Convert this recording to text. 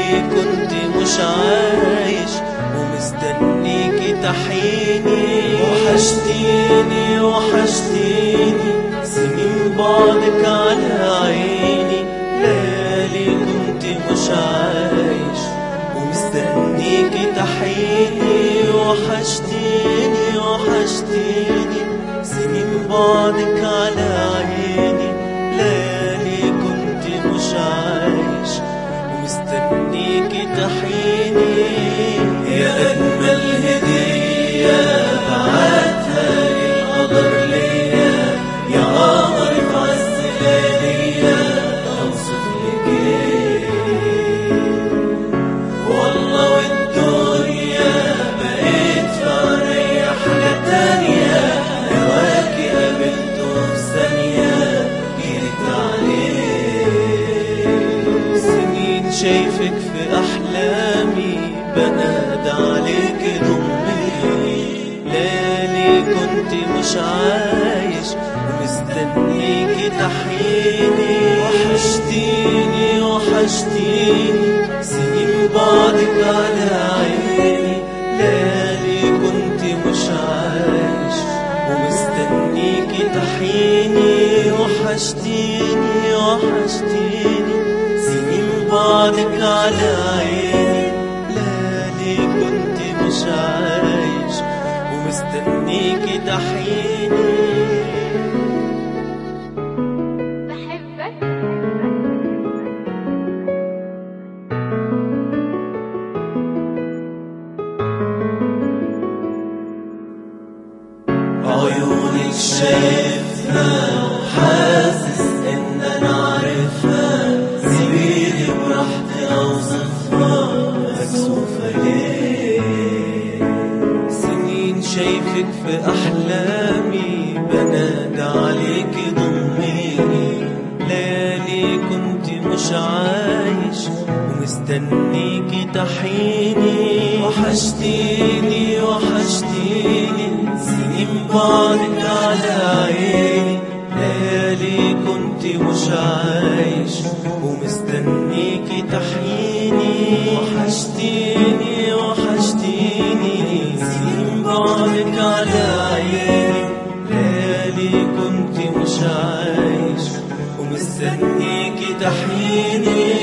ليالي كنت مش عايش ومستنيكي تحيني وحشتيني وحشتيني سنين بعدك على عيني ليالي كنت مش عايش ومستنيكي تحيني وحشتيني وحشتيني سنين بعدك على عيني ليالي كنت مش عايش ومستنيكي تحيني يا أجمل هدية بعتها للقدر ليا يا قمر في عز لياليا أوصف لك إيه والله والدنيا بقيت في عينيا حاجة تانية هواكي قابلته في ثانية جيت عليه سنين شايفك في أحلامي بنادى عليك ضمي ليالي كنت مش عايش ومستنيكي تحيني وحشتيني وحشتيني سنين بعدك على عيني ليالي كنت مش عايش ومستنيكي تحيني وحشتيني وحشتيني سنين بعدك على عيني ليالي كنت مش عايش ومستنيكي تحيني بحبك عيونك شايفها وحاسس ان انا عارفها سيبيلي براحتي اوصفها مكسوفة ليه سنين شايفك في احلامي بنادى عليكي ضميني ليالي كنت مش عايش ومستنيكي تحيني وحشتيني وحشتيني سنين بعدك على عيني ليالي كنت مش عايش ومستنيكي تحيني وحشتيني وحشتيني سنين بعدك على عيني ليالي كنت مش عايش ومستنيكي تحيني